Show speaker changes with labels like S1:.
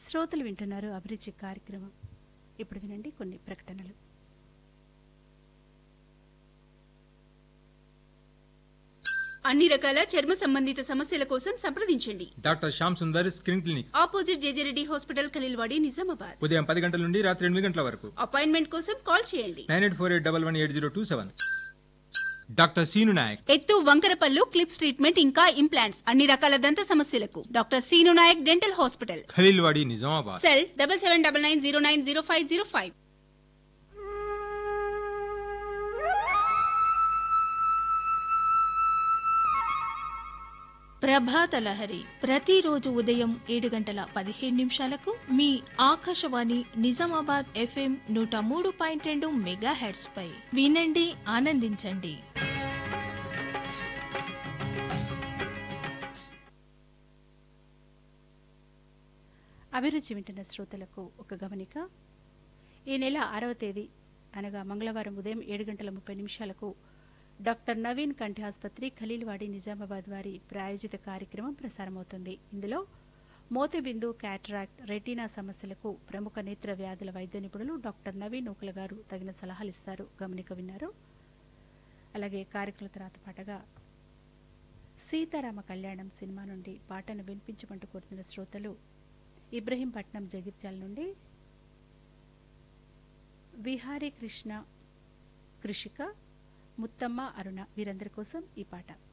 S1: శ్రోతలు వింటున్నారు అభిరుచి కార్యక్రమం ఇప్పుడు వినండి కొన్ని ప్రకటనలు
S2: అన్ని రకాల చర్మ సంబంధిత సమస్యల కోసం సంప్రదించండి
S3: doctor Shyam Sundar skin clinic
S2: opposite JJ Reddy hospital Khaleelwadi Nizamabad
S3: ఉదయం పది గంటల నుండి రాత్రి ఎనిమిది గంటల వరకు
S2: అపాయింట్మెంట్ కోసం కాల్ చేయండి
S3: nine eight four eight double one eight zero two seven doctor Seenu Nayak
S2: ఎత్తు వంకరపల్లు క్లిప్స్ ట్రీట్మెంట్ ఇంకా ఇంప్లాంట్స్ అన్ని రకాల దంత సమస్యలకు doctor Seenu Nayak dental hospital
S3: Khaleelwadi Nizamabad
S2: cell double seven double nine zero nine zero five zero five
S4: ప్రభాత లహరి ప్రతిరోజు ఉదయం ఏడు గంటల పదిహేను నిమిషాలకు మీ ఆకాశవాణి నిజామాబాద్ ఎఫ్ఎం నూట మూడు పాయింట్ రెండు మెగా హెడ్స్ పై వినండి ఆనందించండి
S1: అభిరుచి వింటున్న శ్రోతలకు ఒక గమనిక ఈ నెల ఆరవ తేదీ అనగా మంగళవారం ఉదయం ఏడు గంటల ముప్పై నిమిషాలకు డాక్టర్ నవీన్ కంటి ఆసుపత్రి ఖలీల్వాడి నిజామాబాద్ వారి ప్రాయోజిత కార్యక్రమం ప్రసారమవుతుంది ఇందులో మోతెబిందు క్యాట్రాక్ట్ రెటీనా సమస్యలకు ప్రముఖ నేత్ర వ్యాధుల వైద్య నిపుణులు డాక్టర్ నవీన్ నూకల గారు తగిన సలహాలు ఇస్తారు గమనిక విన్నారు అలాగే కార్యక్రమం తర్వాత పాటగా సీతారామ కళ్యాణం సినిమా నుండి పాటను వినిపించమంటూ కోరుతున్న శ్రోతలు ఇబ్రహీంపట్నం జగిత్యాల నుండి విహారీ కృష్ణ కృషిక ముత్తమ్మ అరుణ వీరందరి కోసం ఈ పాట